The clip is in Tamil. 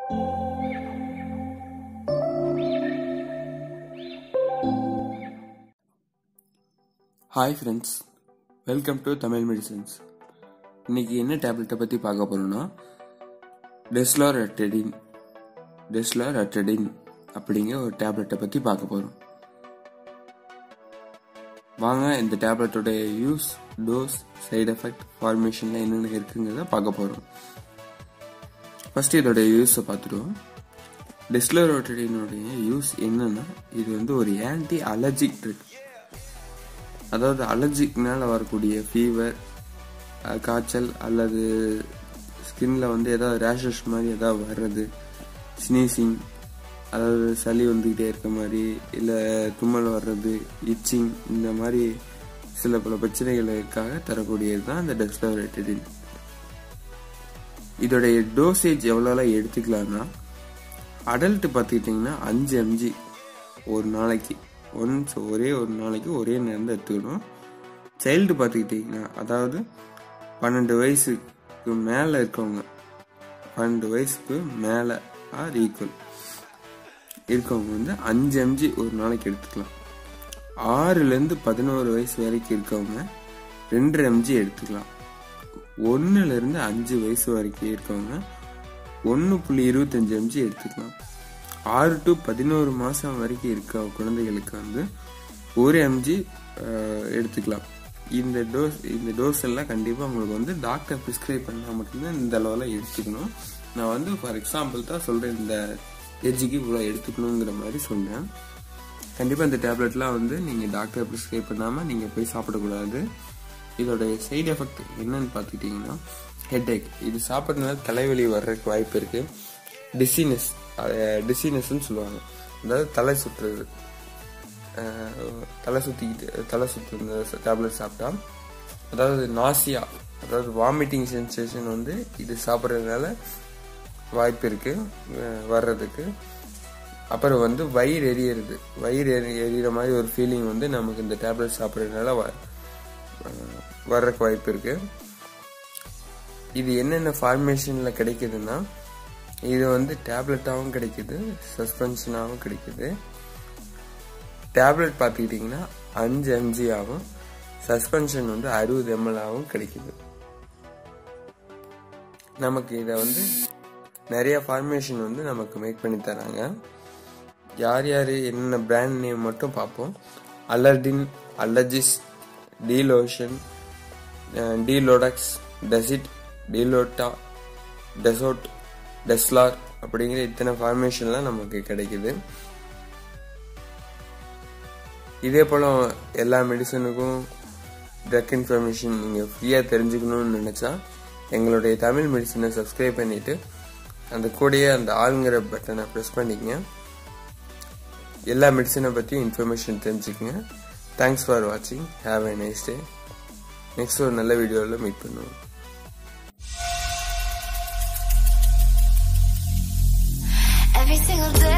hi friends welcome to Tamil medicines இன்னைக்கு என்ன டேப்லெட்டை பற்றி பார்க்க போகிறோம்னா டெஸ்லார் அட்டடின் டெஸ்லார் அட்டடின் அப்படிங்கிற ஒரு டேப்லெட்டை பற்றி பார்க்க போகிறோம் வாங்க இந்த டேப்லெட்டோடைய யூஸ் டோஸ் சைடு எஃபெக்ட் ஃபார்மேஷனில் என்னென்ன இருக்குங்கிறத பார்க்க போகிறோம் ஃபர்ஸ்ட் இதோட யூஸை பார்த்துருவோம் டெஸ்லரோட்டடினுடைய யூஸ் என்னன்னா இது வந்து ஒரு ஆன்டி அலர்ஜிக் ட்ரிக் அதாவது அலர்ஜிக்னால வரக்கூடிய ஃபீவர் காய்ச்சல் அல்லது ஸ்கின்ல வந்து ஏதாவது ரேஷஸ் மாதிரி ஏதாவது வர்றது ஸ்னீசிங் அதாவது சளி வந்துக்கிட்டே இருக்க மாதிரி இல்லை தும்மல் வர்றது இச்சிங் இந்த மாதிரி சில பல பிரச்சனைகளுக்காக தரக்கூடியது தான் இந்த டெஸ்லோரேட்டடின் இதோடைய டோசேஜ் எவ்வளோலாம் எடுத்துக்கலாம்னா அடல்ட் பார்த்துக்கிட்டிங்கன்னா அஞ்சு எம்ஜி ஒரு நாளைக்கு ஒன்ஸ் ஒரே ஒரு நாளைக்கு ஒரே நேரம் தான் எடுத்துக்கணும் சைல்டு பார்த்துக்கிட்டிங்கன்னா அதாவது பன்னெண்டு வயசுக்கு மேலே இருக்கவங்க பன்னெண்டு வயசுக்கு மேலே ஆர் ஈக்குவல் இருக்கவங்க வந்து அஞ்சு எம்ஜி ஒரு நாளைக்கு எடுத்துக்கலாம் ஆறுலேருந்து பதினோரு வயசு வரைக்கும் இருக்கவங்க ரெண்டு எம்ஜி எடுத்துக்கலாம் ஒன்றுலேருந்து அஞ்சு வயசு வரைக்கும் இருக்கவங்க ஒன்று புள்ளி இருபத்தஞ்சு எம்ஜி எடுத்துக்கலாம் ஆறு டு பதினோரு மாதம் வரைக்கும் இருக்க குழந்தைகளுக்கு வந்து ஒரு எம்ஜி எடுத்துக்கலாம் இந்த டோஸ் இந்த டோஸ் எல்லாம் கண்டிப்பாக உங்களுக்கு வந்து டாக்டர் ப்ரிஸ்கிரைப் பண்ணால் மட்டும்தான் இந்த அளவில் எடுத்துக்கணும் நான் வந்து ஃபார் எக்ஸாம்பிள் தான் சொல்கிறேன் இந்த ஏஜுக்கு இவ்வளோ எடுத்துக்கணுங்கிற மாதிரி சொன்னேன் கண்டிப்பாக இந்த டேப்லெட்லாம் வந்து நீங்கள் டாக்டர் ப்ரிஸ்கிரைப் பண்ணாமல் நீங்கள் போய் சாப்பிடக்கூடாது இதோடைய சைடு எஃபெக்ட் என்னன்னு பார்த்துக்கிட்டிங்கன்னா ஹெட் ஏக் இது சாப்பிட்றதுனால தலைவலி வர்றதுக்கு வாய்ப்பு இருக்குது டிசீனஸ் டிசீனஸ்ன்னு சொல்லுவாங்க அதாவது தலை சுற்றுறது தலை சுற்றிக்கிட்டு தலை சுற்று இந்த டேப்லெட் சாப்பிட்டா அதாவது நாசியா அதாவது வாமிட்டிங் சென்சேஷன் வந்து இது சாப்பிட்றதுனால வாய்ப்பு இருக்குது வர்றதுக்கு அப்புறம் வந்து வயிறு எரியறது வயிறு எரி எரியிற மாதிரி ஒரு ஃபீலிங் வந்து நமக்கு இந்த டேப்லெட் சாப்பிட்றதுனால வ வர்றதுக்கு வாய்ப்பு இருக்குது இது என்னென்ன ஃபார்மேஷனில் கிடைக்குதுன்னா இது வந்து டேப்லெட்டாகவும் கிடைக்குது சஸ்பென்ஷனாகவும் கிடைக்குது டேப்லெட் பார்த்துக்கிட்டிங்கன்னா அஞ்சு எம்ஜி ஆகும் சஸ்பென்ஷன் வந்து அறுபது எம்எல் ஆகும் கிடைக்குது நமக்கு இதை வந்து நிறைய ஃபார்மேஷன் வந்து நமக்கு மேக் பண்ணி தராங்க யார் யார் என்னென்ன பிராண்ட் நேம் மட்டும் பார்ப்போம் அலர்டின் அலர்ஜிஸ் டீலோஷன் டீலோடக்ஸ் டெசிட் டீலோட்டா டெசோட் டெஸ்லார் அப்படிங்கிற இத்தனை ஃபார்மேஷன்லாம் நமக்கு கிடைக்குது இதே போல் எல்லா மெடிசனுக்கும் ட்ரக் இன்ஃபர்மேஷன் நீங்கள் ஃப்ரீயாக தெரிஞ்சுக்கணும்னு நினச்சா எங்களுடைய தமிழ் மெடிசனை சப்ஸ்கிரைப் பண்ணிவிட்டு அந்த கூடயே அந்த ஆளுங்கிற பட்டனை ப்ரெஸ் பண்ணிக்கங்க எல்லா மெடிசனை பற்றியும் இன்ஃபர்மேஷன் தெரிஞ்சுக்கங்க தேங்க்ஸ் ஃபார் வாட்சிங் have a nice day next ஒரு நல்ல வீடியோவில் மீட் பண்ணுவோம் Every single day